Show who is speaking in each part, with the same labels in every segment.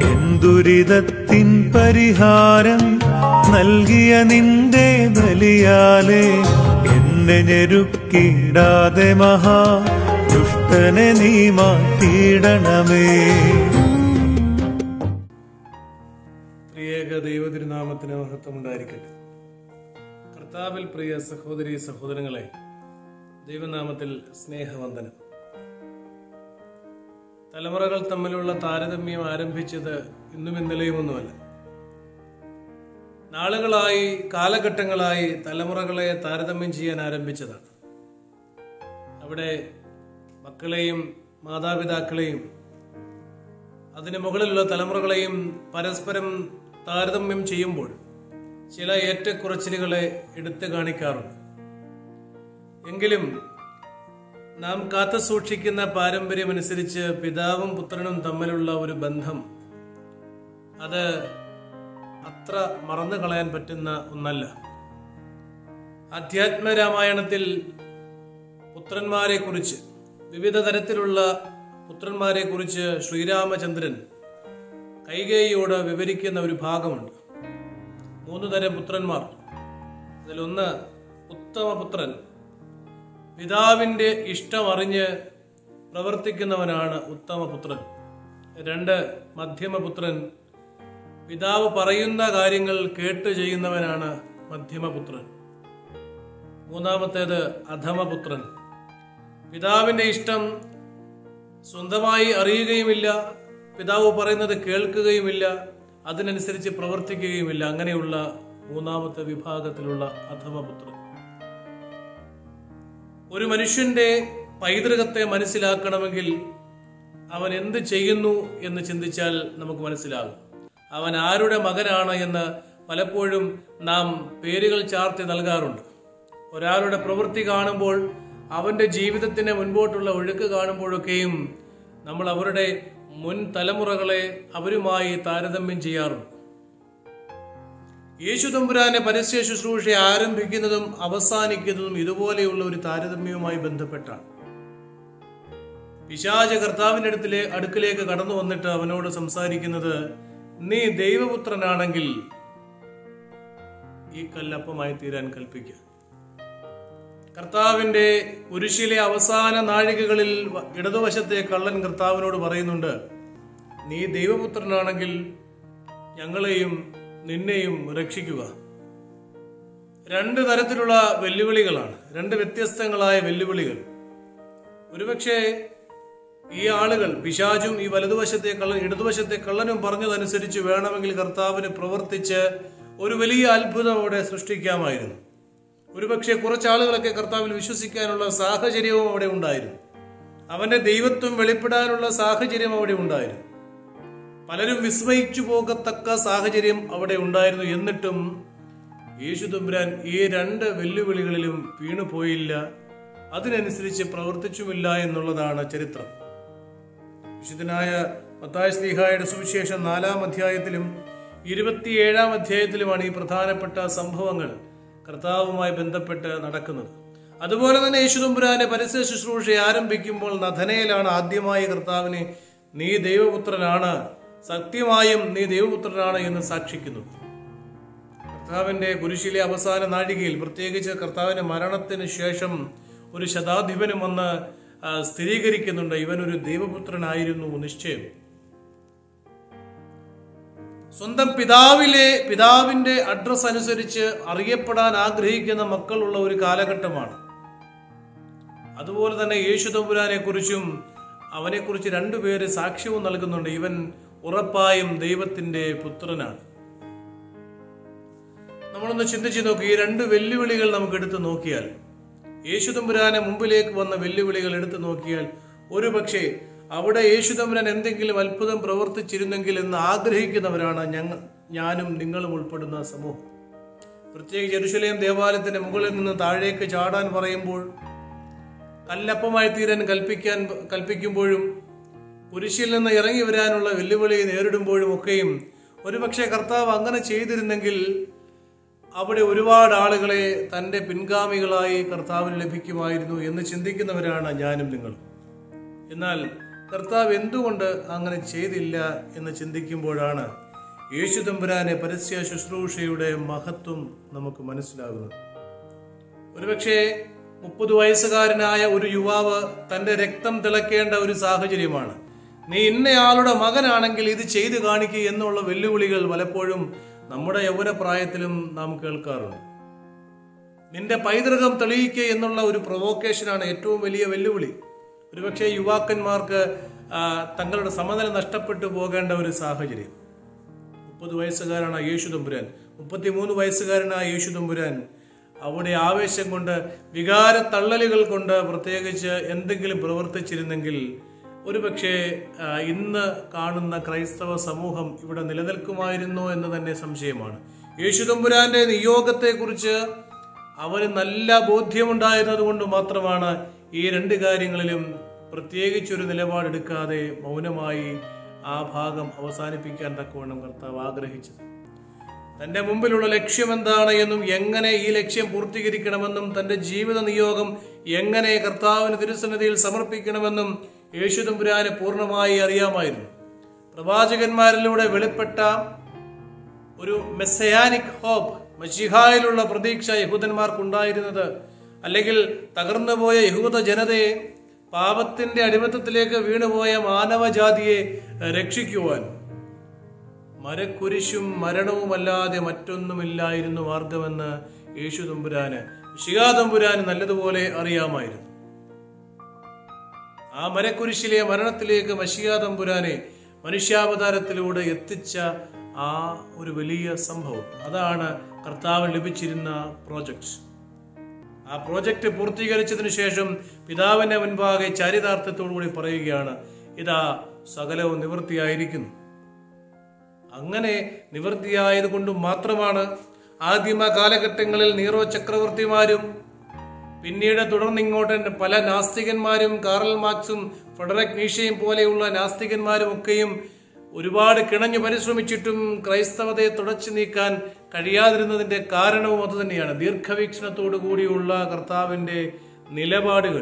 Speaker 1: എന്തുരിതത്തിൻ പരിഹാരം നൽകിയ നിന്റെ ബലിയാലെ എന്നെ ഞെരുക്കിടാതെ മഹാ ദുഷ്ടനെ നീ മാറ്റിയിടണമേ
Speaker 2: ത്രിയേക ദൈവതിരുനാമത്തിന് മഹത്വം ഉണ്ടായിരിക്കട്ടെ കർത്താവിൽ പ്രിയ സഹോദരി സഹോദരങ്ങളെ ദൈവനാമത്തിൽ സ്നേഹവന്ദനം തലമുറകൾ തമ്മിലുള്ള താരതമ്യം ആരംഭിച്ചത് ഇന്നും ഇന്നലെയുമൊന്നുമല്ല നാളുകളായി കാലഘട്ടങ്ങളായി തലമുറകളെ താരതമ്യം ചെയ്യാൻ ആരംഭിച്ചതാണ് അവിടെ മക്കളെയും മാതാപിതാക്കളെയും അതിന് മുകളിലുള്ള തലമുറകളെയും പരസ്പരം താരതമ്യം ചെയ്യുമ്പോൾ ചില ഏറ്റക്കുറച്ചിലുകളെ എടുത്തു കാണിക്കാറുണ്ട് എങ്കിലും നാം കാത്തു സൂക്ഷിക്കുന്ന പാരമ്പര്യമനുസരിച്ച് പിതാവും പുത്രനും തമ്മിലുള്ള ഒരു ബന്ധം അത് അത്ര മറന്നു കളയാൻ പറ്റുന്ന ഒന്നല്ല അധ്യാത്മ രാമായണത്തിൽ പുത്രന്മാരെ കുറിച്ച് വിവിധ തരത്തിലുള്ള പുത്രന്മാരെ കുറിച്ച് ശ്രീരാമചന്ദ്രൻ കൈകേയിയോട് വിവരിക്കുന്ന ഒരു ഭാഗമുണ്ട് മൂന്ന് തരം പുത്രന്മാർ അതിലൊന്ന് ഉത്തമപുത്രൻ പിതാവിന്റെ ഇഷ്ടമറിഞ്ഞ് പ്രവർത്തിക്കുന്നവനാണ് ഉത്തമപുത്രൻ രണ്ട് മധ്യമപുത്രൻ പിതാവ് പറയുന്ന കാര്യങ്ങൾ കേട്ട് ചെയ്യുന്നവനാണ് മധ്യമപുത്രൻ മൂന്നാമത്തേത് അധമപുത്രൻ പിതാവിന്റെ ഇഷ്ടം സ്വന്തമായി അറിയുകയുമില്ല പിതാവ് പറയുന്നത് കേൾക്കുകയുമില്ല അതിനനുസരിച്ച് പ്രവർത്തിക്കുകയുമില്ല അങ്ങനെയുള്ള മൂന്നാമത്തെ വിഭാഗത്തിലുള്ള അധമപുത്രൻ ഒരു മനുഷ്യന്റെ പൈതൃകത്തെ മനസ്സിലാക്കണമെങ്കിൽ അവൻ എന്ത് ചെയ്യുന്നു എന്ന് ചിന്തിച്ചാൽ നമുക്ക് മനസ്സിലാകും അവൻ ആരുടെ മകനാണ് എന്ന് പലപ്പോഴും നാം പേരുകൾ ചാർത്തി നൽകാറുണ്ട് ഒരാളുടെ പ്രവൃത്തി കാണുമ്പോൾ അവന്റെ ജീവിതത്തിന് മുൻപോട്ടുള്ള ഒഴുക്ക് കാണുമ്പോഴൊക്കെയും നമ്മൾ അവരുടെ മുൻ തലമുറകളെ അവരുമായി താരതമ്യം ചെയ്യാറുണ്ട് യേശു തമ്പുരാന്റെ പരസ്യ ശുശ്രൂഷ ആരംഭിക്കുന്നതും അവസാനിക്കുന്നതും ഇതുപോലെയുള്ള ഒരു താരതമ്യവുമായി ബന്ധപ്പെട്ടാണ് പിശാച കർത്താവിന്റെ അടുത്തിലെ അടുക്കിലേക്ക് കടന്നു വന്നിട്ട് അവനോട് സംസാരിക്കുന്നത് നീ ദൈവപുത്രനാണെങ്കിൽ ഈ കല്ലപ്പമായി തീരാൻ കൽപ്പിക്കുക കർത്താവിന്റെ കുരിശിലെ അവസാന നാഴികകളിൽ വ- ഇടതുവശത്തെ കള്ളൻ കർത്താവിനോട് പറയുന്നുണ്ട് നീ ദൈവപുത്രനാണെങ്കിൽ ഞങ്ങളെയും നിന്നെയും രക്ഷിക്കുക രണ്ട് തരത്തിലുള്ള വെല്ലുവിളികളാണ് രണ്ട് വ്യത്യസ്തങ്ങളായ വെല്ലുവിളികൾ ഒരുപക്ഷെ ഈ ആളുകൾ പിശാചും ഈ വലതുവശത്തെ കള്ളൻ ഇടതുവശത്തെ കള്ളനും പറഞ്ഞതനുസരിച്ച് വേണമെങ്കിൽ കർത്താവിന് പ്രവർത്തിച്ച് ഒരു വലിയ അത്ഭുതം അവിടെ സൃഷ്ടിക്കാമായിരുന്നു ഒരുപക്ഷെ കുറച്ചാളുകളൊക്കെ കർത്താവിൽ വിശ്വസിക്കാനുള്ള സാഹചര്യവും അവിടെ ഉണ്ടായിരുന്നു അവന്റെ ദൈവത്വം വെളിപ്പെടാനുള്ള സാഹചര്യം അവിടെ ഉണ്ടായിരുന്നു പലരും വിസ്മയിച്ചു പോകത്തക്ക സാഹചര്യം അവിടെ ഉണ്ടായിരുന്നു എന്നിട്ടും യേശു തമ്പുരാൻ ഈ രണ്ട് വെല്ലുവിളികളിലും വീണുപോയില്ല അതിനനുസരിച്ച് പ്രവർത്തിച്ചുമില്ല എന്നുള്ളതാണ് ചരിത്രം വിശുദ്ധനായ മത്തായ സ്ലീഹായുടെ സുവിശേഷം നാലാം അധ്യായത്തിലും ഇരുപത്തിയേഴാം അധ്യായത്തിലുമാണ് ഈ പ്രധാനപ്പെട്ട സംഭവങ്ങൾ കർത്താവുമായി ബന്ധപ്പെട്ട് നടക്കുന്നത് അതുപോലെ തന്നെ യേശുദമ്പുരാന്റെ പരസ്യ ശുശ്രൂഷ ആരംഭിക്കുമ്പോൾ നഥനയിലാണ് ആദ്യമായി കർത്താവിനെ നീ ദൈവപുത്രനാണ് സത്യമായും നീ ദൈവപുത്രനാണ് എന്ന് സാക്ഷിക്കുന്നത് കർത്താവിന്റെ കുരിശിലെ അവസാന നാഴികയിൽ പ്രത്യേകിച്ച് കർത്താവിന്റെ മരണത്തിന് ശേഷം ഒരു ശതാധിപനും വന്ന് ആ, സ്ഥിരീകരിക്കുന്നുണ്ട് ഇവൻ ഒരു ദൈവപുത്രനായിരുന്നു നിശ്ചയം സ്വന്തം പിതാവിലെ പിതാവിന്റെ അഡ്രസ് അനുസരിച്ച് അറിയപ്പെടാൻ ആഗ്രഹിക്കുന്ന മക്കളുള്ള ഒരു കാലഘട്ടമാണ് അതുപോലെ തന്നെ യേശു തമ്പുരാനെ കുറിച്ചും അവനെക്കുറിച്ച് രണ്ടുപേര് സാക്ഷ്യവും നൽകുന്നുണ്ട് ഇവൻ ഉറപ്പായും ദൈവത്തിന്റെ പുത്രനാണ് നമ്മളൊന്ന് ചിന്തിച്ചു നോക്കി ഈ രണ്ട് വെല്ലുവിളികൾ നമുക്ക് എടുത്തു നോക്കിയാൽ യേശുതമ്പുരാനെ മുമ്പിലേക്ക് വന്ന വെല്ലുവിളികൾ എടുത്തു നോക്കിയാൽ ഒരുപക്ഷെ അവിടെ യേശുതമ്പുരാൻ എന്തെങ്കിലും അത്ഭുതം പ്രവർത്തിച്ചിരുന്നെങ്കിൽ എന്ന് ആഗ്രഹിക്കുന്നവരാണ് ഞങ്ങൾ ഞാനും നിങ്ങളും ഉൾപ്പെടുന്ന സമൂഹം പ്രത്യേകിച്ച് ജെറുസലേം ദേവാലയത്തിന്റെ മുകളിൽ നിന്ന് താഴേക്ക് ചാടാൻ പറയുമ്പോൾ കല്ലപ്പമായി തീരാൻ കൽപ്പിക്കാൻ കൽപ്പിക്കുമ്പോഴും കുരിശിൽ നിന്ന് ഇറങ്ങി വരാനുള്ള വെല്ലുവിളി നേരിടുമ്പോഴും ഒക്കെയും ഒരുപക്ഷെ കർത്താവ് അങ്ങനെ ചെയ്തിരുന്നെങ്കിൽ അവിടെ ഒരുപാട് ആളുകളെ തൻ്റെ പിൻഗാമികളായി കർത്താവിന് ലഭിക്കുമായിരുന്നു എന്ന് ചിന്തിക്കുന്നവരാണ് ഞാനും നിങ്ങളും എന്നാൽ കർത്താവ് എന്തുകൊണ്ട് അങ്ങനെ ചെയ്തില്ല എന്ന് ചിന്തിക്കുമ്പോഴാണ് യേശു തമ്പുരാനെ പരസ്യ ശുശ്രൂഷയുടെ മഹത്വം നമുക്ക് മനസ്സിലാകുന്നത് ഒരുപക്ഷെ മുപ്പത് വയസ്സുകാരനായ ഒരു യുവാവ് തന്റെ രക്തം തിളക്കേണ്ട ഒരു സാഹചര്യമാണ് നീ ഇന്നയാളുടെ മകനാണെങ്കിൽ ഇത് ചെയ്തു കാണിക്കുക എന്നുള്ള വെല്ലുവിളികൾ പലപ്പോഴും നമ്മുടെ യൗവനപ്രായത്തിലും നാം കേൾക്കാറുണ്ട് നിന്റെ പൈതൃകം തെളിയിക്കുക എന്നുള്ള ഒരു പ്രൊവോക്കേഷനാണ് ഏറ്റവും വലിയ വെല്ലുവിളി ഒരുപക്ഷെ യുവാക്കന്മാർക്ക് ആ, തങ്ങളുടെ സമനില നഷ്ടപ്പെട്ടു പോകേണ്ട ഒരു സാഹചര്യം മുപ്പത് വയസ്സുകാരനായ യേശു തമ്പുരാൻ മുപ്പത്തിമൂന്ന് വയസ്സുകാരനായ യേശു തമ്പുരാൻ അവിടെ ആവേശം കൊണ്ട് വികാര തള്ളലുകൾ കൊണ്ട് പ്രത്യേകിച്ച് എന്തെങ്കിലും പ്രവർത്തിച്ചിരുന്നെങ്കിൽ ഒരുപക്ഷെ ആ, ഇന്ന് കാണുന്ന ക്രൈസ്തവ സമൂഹം ഇവിടെ നിലനിൽക്കുമായിരുന്നോ എന്ന് തന്നെ സംശയമാണ് യേശു തമ്പുരാന്റെ നിയോഗത്തെക്കുറിച്ച് അവന് നല്ല ബോധ്യമുണ്ടായിരുന്നത് കൊണ്ട് മാത്രമാണ് ഈ രണ്ട് കാര്യങ്ങളിലും പ്രത്യേകിച്ചൊരു നിലപാടെടുക്കാതെ മൗനമായി ആ ഭാഗം അവസാനിപ്പിക്കാൻ തക്കവണ്ണം കർത്താവ് ആഗ്രഹിച്ചത് തന്റെ മുമ്പിലുള്ള ലക്ഷ്യം എന്താണ് എന്നും എങ്ങനെ ഈ ലക്ഷ്യം പൂർത്തീകരിക്കണമെന്നും തന്റെ ജീവിത നിയോഗം എങ്ങനെ കർത്താവിന് തിരുസന്നിധിയിൽ സമർപ്പിക്കണമെന്നും യേശു തമ്പുരാന് പൂർണ്ണമായി അറിയാമായിരുന്നു പ്രവാചകന്മാരിലൂടെ വെളിപ്പെട്ട ഒരു മെസ്സയാനിക് ഹോപ്പ് മഷിഹായിലുള്ള പ്രതീക്ഷ യഹൂദന്മാർക്കുണ്ടായിരുന്നത് അല്ലെങ്കിൽ തകർന്നുപോയ യഹൂദ ജനതയെ പാപത്തിന്റെ അടിമത്തത്തിലേക്ക് വീണുപോയ മാനവജാതിയെ രക്ഷിക്കുവാൻ മരക്കുരിശും മരണവുമല്ലാതെ മറ്റൊന്നുമില്ലായിരുന്നു മാർഗമെന്ന് യേശു തമ്പുരാന് ശികാ തമ്പുരാന് നല്ലതുപോലെ അറിയാമായിരുന്നു ആ മരക്കുരിശിലെ മരണത്തിലേക്ക് മഷിയാ തമ്പുരാനെ മനുഷ്യാവതാരത്തിലൂടെ എത്തിച്ച ആ ഒരു വലിയ സംഭവം അതാണ് കർത്താവ് ലഭിച്ചിരുന്ന പ്രോജക്റ്റ് ആ പ്രോജക്റ്റ് പൂർത്തീകരിച്ചതിനു ശേഷം പിതാവിന്റെ മുൻപാകെ ചരിതാർത്ഥത്തോടുകൂടി പറയുകയാണ് ഇതാ സകലവും നിവൃത്തിയായിരിക്കുന്നു അങ്ങനെ നിവൃത്തിയായത് കൊണ്ട് മാത്രമാണ് ആദിമ കാലഘട്ടങ്ങളിൽ നീറോ ചക്രവർത്തിമാരും പിന്നീട് തുടർന്നിങ്ങോട്ട് പല നാസ്തികന്മാരും കാറൽ മാർക്സും ഫെഡറക് നീഷയും പോലെയുള്ള നാസ്തികന്മാരും ഒക്കെയും ഒരുപാട് കിണഞ്ഞു പരിശ്രമിച്ചിട്ടും ക്രൈസ്തവതയെ തുടച്ചു നീക്കാൻ കഴിയാതിരുന്നതിന്റെ കാരണവും അതുതന്നെയാണ് ദീർഘവീക്ഷണത്തോടു കൂടിയുള്ള കർത്താവിന്റെ നിലപാടുകൾ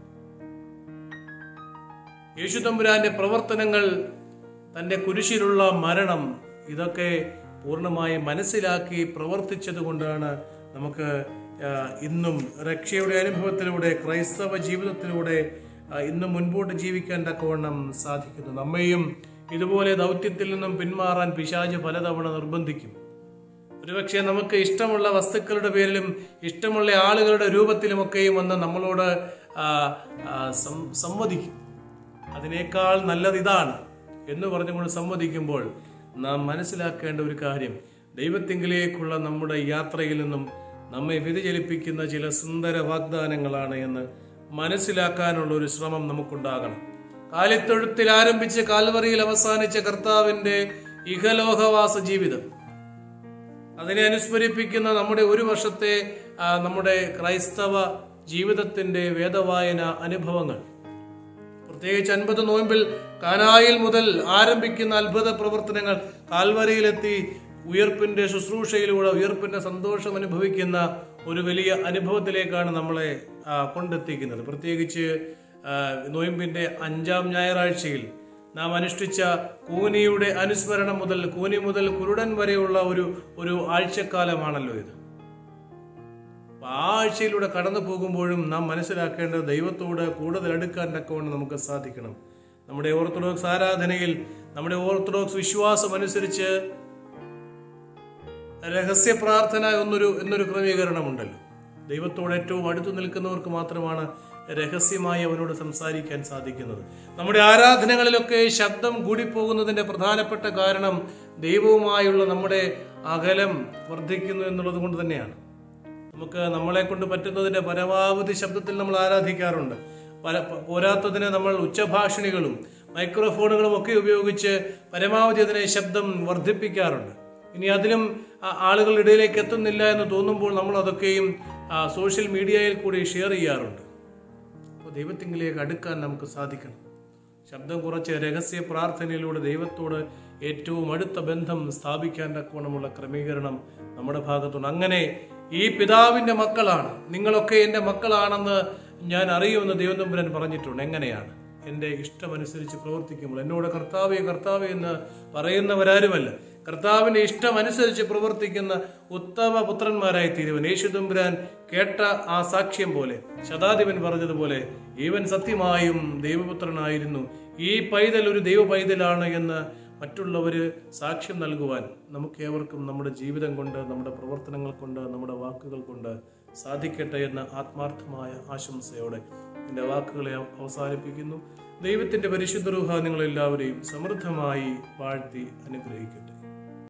Speaker 2: യേശുതമ്പുരാന്റെ പ്രവർത്തനങ്ങൾ തന്റെ കുരിശിലുള്ള മരണം ഇതൊക്കെ പൂർണ്ണമായി മനസ്സിലാക്കി പ്രവർത്തിച്ചത് കൊണ്ടാണ് നമുക്ക് ആ, ഇന്നും രക്ഷയുടെ അനുഭവത്തിലൂടെ ക്രൈസ്തവ ജീവിതത്തിലൂടെ ആ, ഇന്നും മുൻപോട്ട് ജീവിക്കാൻ തക്കവണ്ണം സാധിക്കുന്നു നമ്മയും ഇതുപോലെ ദൗത്യത്തിൽ നിന്നും പിന്മാറാൻ പിശാജ് പലതവണ നിർബന്ധിക്കും ഒരുപക്ഷെ നമുക്ക് ഇഷ്ടമുള്ള വസ്തുക്കളുടെ പേരിലും ഇഷ്ടമുള്ള ആളുകളുടെ രൂപത്തിലുമൊക്കെയും വന്ന് നമ്മളോട് ആ, ആ, സം- സംവദിക്കും അതിനേക്കാൾ നല്ലത് ഇതാണ് എന്ന് പറഞ്ഞുകൊണ്ട് സമ്മതിക്കുമ്പോൾ നാം മനസ്സിലാക്കേണ്ട ഒരു കാര്യം ദൈവത്തിങ്കിലേക്കുള്ള നമ്മുടെ യാത്രയിൽ നിന്നും നമ്മെ വ്യതിചലിപ്പിക്കുന്ന ചില സുന്ദര വാഗ്ദാനങ്ങളാണ് എന്ന് മനസ്സിലാക്കാനുള്ള ഒരു ശ്രമം നമുക്കുണ്ടാകണം കാലിത്തൊഴുത്തിൽ ആരംഭിച്ച് കാൽവറിയിൽ അവസാനിച്ച കർത്താവിന്റെ ഇഹലോകവാസ ജീവിതം അതിനെ അനുസ്മരിപ്പിക്കുന്ന നമ്മുടെ ഒരു വർഷത്തെ ആ, നമ്മുടെ ക്രൈസ്തവ ജീവിതത്തിന്റെ വേദവായന അനുഭവങ്ങൾ പ്രത്യേകിച്ച് അൻപത് നോയമ്പിൽ കാനായിൽ മുതൽ ആരംഭിക്കുന്ന അത്ഭുത പ്രവർത്തനങ്ങൾ കാൽവരിയിലെത്തി ഉയർപ്പിന്റെ ശുശ്രൂഷയിലൂടെ ഉയർപ്പിന്റെ സന്തോഷം അനുഭവിക്കുന്ന ഒരു വലിയ അനുഭവത്തിലേക്കാണ് നമ്മളെ ആ, കൊണ്ടെത്തിക്കുന്നത് പ്രത്യേകിച്ച് ആ, നോയമ്പിന്റെ അഞ്ചാം ഞായറാഴ്ചയിൽ നാം അനുഷ്ഠിച്ച കൂനിയുടെ അനുസ്മരണം മുതൽ കൂനി മുതൽ കുരുടൻ വരെയുള്ള ഒരു ഒരു ആഴ്ചക്കാലമാണല്ലോ ഇത് അപ്പൊ ആ ആഴ്ചയിലൂടെ കടന്നു പോകുമ്പോഴും നാം മനസ്സിലാക്കേണ്ടത് ദൈവത്തോട് കൂടുതൽ അടുക്കാൻ തക്കവണ്ണം നമുക്ക് സാധിക്കണം നമ്മുടെ ഓർത്തഡോക്സ് ആരാധനയിൽ നമ്മുടെ ഓർത്തഡോക്സ് വിശ്വാസം അനുസരിച്ച് രഹസ്യ പ്രാർത്ഥന എന്നൊരു എന്നൊരു ക്രമീകരണമുണ്ടല്ലോ ദൈവത്തോട് ഏറ്റവും അടുത്തു നിൽക്കുന്നവർക്ക് മാത്രമാണ് രഹസ്യമായി അവനോട് സംസാരിക്കാൻ സാധിക്കുന്നത് നമ്മുടെ ആരാധനകളിലൊക്കെ ശബ്ദം കൂടിപ്പോകുന്നതിന്റെ പ്രധാനപ്പെട്ട കാരണം ദൈവവുമായുള്ള നമ്മുടെ അകലം വർദ്ധിക്കുന്നു എന്നുള്ളത് കൊണ്ട് തന്നെയാണ് നമുക്ക് നമ്മളെ കൊണ്ട് പറ്റുന്നതിന്റെ പരമാവധി ശബ്ദത്തിൽ നമ്മൾ ആരാധിക്കാറുണ്ട് പല- പോരാത്തതിന് നമ്മൾ ഉച്ചഭാഷിണികളും മൈക്രോഫോണുകളും ഒക്കെ ഉപയോഗിച്ച് പരമാവധി അതിനെ ശബ്ദം വർദ്ധിപ്പിക്കാറുണ്ട് ഇനി അതിലും ആ- ആളുകളുടെ ഇടയിലേക്ക് എത്തുന്നില്ല എന്ന് തോന്നുമ്പോൾ നമ്മൾ അതൊക്കെയും ആ, സോഷ്യൽ മീഡിയയിൽ കൂടി ഷെയർ ചെയ്യാറുണ്ട് അപ്പോൾ ദൈവത്തിങ്കിലേക്ക് അടുക്കാൻ നമുക്ക് സാധിക്കണം ശബ്ദം കുറച്ച് രഹസ്യ പ്രാർത്ഥനയിലൂടെ ദൈവത്തോട് ഏറ്റവും അടുത്ത ബന്ധം സ്ഥാപിക്കാൻ തക്കവണ്ണമുള്ള ക്രമീകരണം നമ്മുടെ ഭാഗത്തുണ്ട് അങ്ങനെ ഈ പിതാവിന്റെ മക്കളാണ് നിങ്ങളൊക്കെ എൻ്റെ മക്കളാണെന്ന് ഞാൻ അറിയുമെന്ന് ദൈവതമ്പുരൻ പറഞ്ഞിട്ടുണ്ട് എങ്ങനെയാണ് എൻ്റെ ഇഷ്ടമനുസരിച്ച് പ്രവർത്തിക്കുമ്പോൾ എന്നോട് കർത്താവെ കർത്താവെ എന്ന് പറയുന്നവരാരുമല്ല കർത്താവിന്റെ ഇഷ്ടമനുസരിച്ച് പ്രവർത്തിക്കുന്ന ഉത്തമ പുത്രന്മാരായി തീരുവൻ യേശുദമ്പുരാൻ കേട്ട ആ സാക്ഷ്യം പോലെ ശതാധിപൻ പറഞ്ഞതുപോലെ ഈവൻ സത്യമായും ദൈവപുത്രനായിരുന്നു ഈ പൈതൽ ഒരു ദൈവ പൈതലാണ് എന്ന് മറ്റുള്ളവര് സാക്ഷ്യം നൽകുവാൻ നമുക്ക് ഏവർക്കും നമ്മുടെ ജീവിതം കൊണ്ട് നമ്മുടെ പ്രവർത്തനങ്ങൾ കൊണ്ട് നമ്മുടെ വാക്കുകൾ കൊണ്ട് സാധിക്കട്ടെ എന്ന ആത്മാർത്ഥമായ ആശംസയോടെ എൻ്റെ വാക്കുകളെ അവ- അവസാനിപ്പിക്കുന്നു ദൈവത്തിന്റെ പരിശുദ്ധ രൂഹ നിങ്ങളെല്ലാവരെയും സമൃദ്ധമായി വാഴ്ത്തി അനുഗ്രഹിക്കട്ടെ